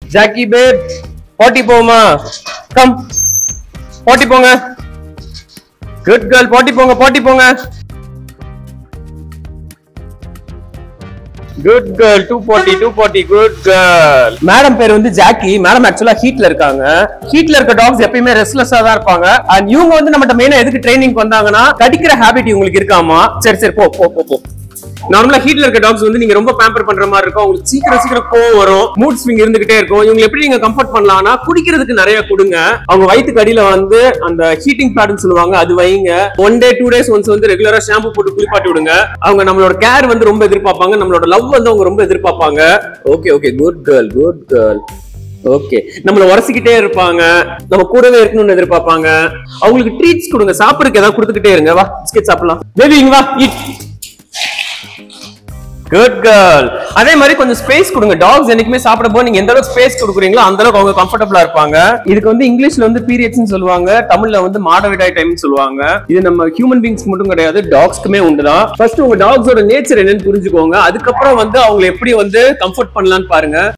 Jackie பேப் பாட்டி போமா come பாட்டி போங்க குட் கேர்ள் பாட்டி போங்க பாட்டி போங்க good girl two forty two forty good girl madam பேர் வந்து ஜாக்கி மேடம் ஆக்சுவலா ஹீட்ல இருக்காங்க ஹீட்ல இருக்க டாக்ஸ் எப்பயுமே ரெஸ்ட்லெஸ்ஸா தான் இருப்பாங்க அண்ட் இவங்க வந்து நம்மகிட்ட மெயினா எதுக்கு ட்ரைனிங் வந்தாங்கன்னா கடிக்கிற ஹாபிட் இவங்களுக்கு இருக்காமா சரி சரி போ போ போ போ நார்மலா ஹீட்ல இருக்க டாக்ஸ் வந்து நீங்க ரொம்ப பேம்பர் பண்ற மாதிரி இருக்கும் உங்களுக்கு சீக்கிரம் சீக்கிரம் கோவம் வரும் மூட் ஸ்விங் இருந்துகிட்டே இருக்கும் இவங்க எப்படி நீங்க கம்ஃபர்ட் பண்ணலாம்னா குடிக்கிறதுக்கு நிறைய கொடுங்க அவங்க வயிற்றுக்கு அடியில வந்து அந்த ஹீட்டிங் பேட்னு சொல்லுவாங்க அது வைங்க one day two days once வந்து ரெகுலரா ஷாம்பு போட்டு குளிப்பாட்டி விடுங்க அவங்க நம்மளோட கேர் வந்து ரொம்ப எதிர்பார்ப்பாங்க நம்மளோட லவ் வந்து அவங்க ரொம்ப எதிர்பார்ப்பாங்க okay okay good girl good girl okay நம்மள உரசிக்கிட்டே இருப்பாங்க நம்ம கூடவே இருக்கணும்னு எதிர்பார்ப்பாங்க அவங்களுக்கு ட்ரீட்ஸ் கொடுங்க சாப்பிடுறதுக்கு ஏதாவது கொடுத்துக்கிட்டே இருங்க வா பிஸ்கெட் சாப்பிடலாம் பேபி இங்க வா eat குட் கேர்ள் அதே மாதிரி கொஞ்சம் ஸ்பேஸ் கொடுங்க டாக்ஸ் என்னைக்குமே சாப்பிட போது நீங்க எந்த அளவுக்கு ஸ்பேஸ் கொடுக்குறீங்களோ அந்த அளவுக்கு அவங்க கம்ஃபர்டபுளா இருப்பாங்க இதுக்கு வந்து இங்கிலீஷ்ல வந்து பீரியட்ஸ்னு சொல்லுவாங்க தமிழ்ல வந்து மாடவிடாய் டைம்னு சொல்லுவாங்க இது நம்ம ஹியூமன் பீங்ஸ் மட்டும் கிடையாது டாக்ஸ்க்குமே உண்டுதான் ஃபர்ஸ்ட் உங்க டாக்ஸோட நேச்சர் என்னன்னு புரிஞ்சுக்கோங்க அதுக்கப்புறம் வந்து அவங்க எப்படி வந்து கம்ஃபர்ட் பண்ணலாம்னு பாருங்க